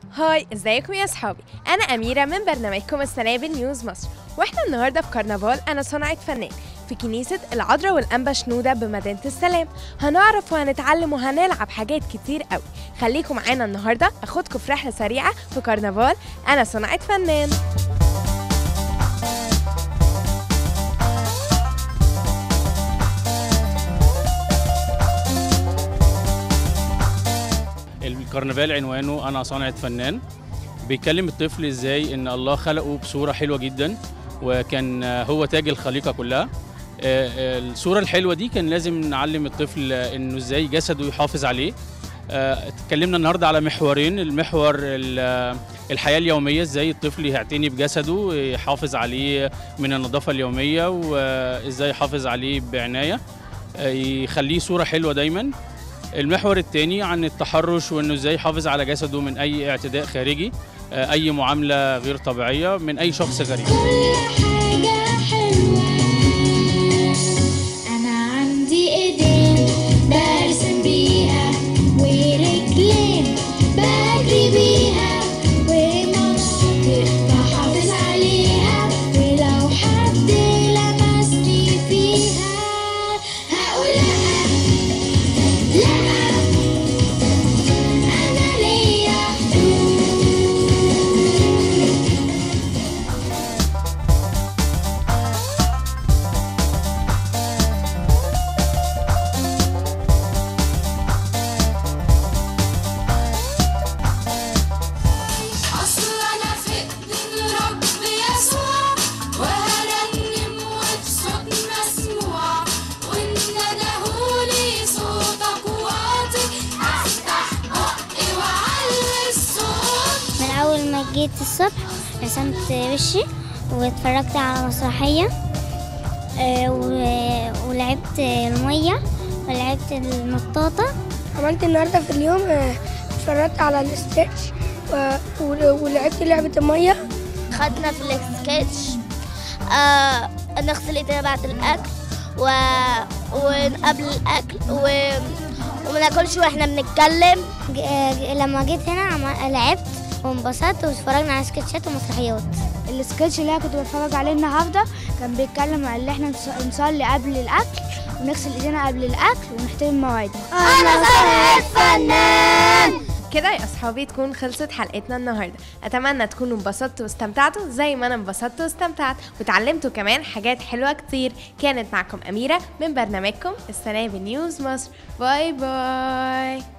هاي ازيكم يا اصحابي انا اميره من برنامجكم السنابل نيوز مصر واحنا النهارده في كرنفال انا صنعت فنان في كنيسة العذراء والأنبا شنودة بمدينة السلام هنعرف وهنتعلم وهنلعب حاجات كتير قوي خليكم معانا النهاردة أخدكم في رحلة سريعة في كرنفال أنا صنعت فنان الكرنفال عنوانه انا صانعة فنان بيكلم الطفل ازاي ان الله خلقه بصورة حلوة جدا وكان هو تاج الخليقة كلها آه، آه، الصورة الحلوة دي كان لازم نعلم الطفل انه ازاي جسده يحافظ عليه آه، اتكلمنا النهارده على محورين المحور ال- الحياة اليومية ازاي الطفل يعتني بجسده يحافظ عليه من النظافة اليومية وازاي يحافظ عليه بعناية آه، يخليه صورة حلوة دايما المحور الثاني عن التحرش وانه ازاي يحافظ على جسده من اي اعتداء خارجي آه، اي معامله غير طبيعيه من اي شخص غريب حاجة حلوة أنا عندي إيدين برسم بيها ورجلين بجري بيها ومناطق بحافظ عليها ولو حد لمسني فيها هقول لأ لأ أنا ليا حدود أصل أنا في إيدين رب يسوع وهرنم وبصوت مسموع وإن ندهولي صوتك واطي أفتح بقي وأعلي الصوت من أول ما جيت الصبح رسمت وشي واتفرجت على مسرحية آه، و- ولعبت المية ولعبت النطاطة عملت النهارده في اليوم آه، اتفرجت على الستيتش و- و- ولعبت لعبة المية خدنا في السكتش آه نغسل ايدينا بعد الأكل و... وقبل الأكل و... وما ناكلش واحنا بنتكلم لما جيت هنا عم... لعبت وانبسطت واتفرجنا على سكتشات ومسرحيات السكتش اللي انا كنت بتفرج عليه النهارده كان بيتكلم عن ان احنا نص- نصلي قبل الاكل ونغسل ايدينا قبل الاكل ونحترم مواعيدنا أنا صاحب فنان كده يا اصحابي تكون خلصت حلقتنا النهارده اتمنى تكونوا انبسطتوا واستمتعتوا زي ما انا انبسطت واستمتعت وتعلمتوا كمان حاجات حلوه كتير كانت معكم اميره من برنامجكم السنه بنيوز مصر باي باي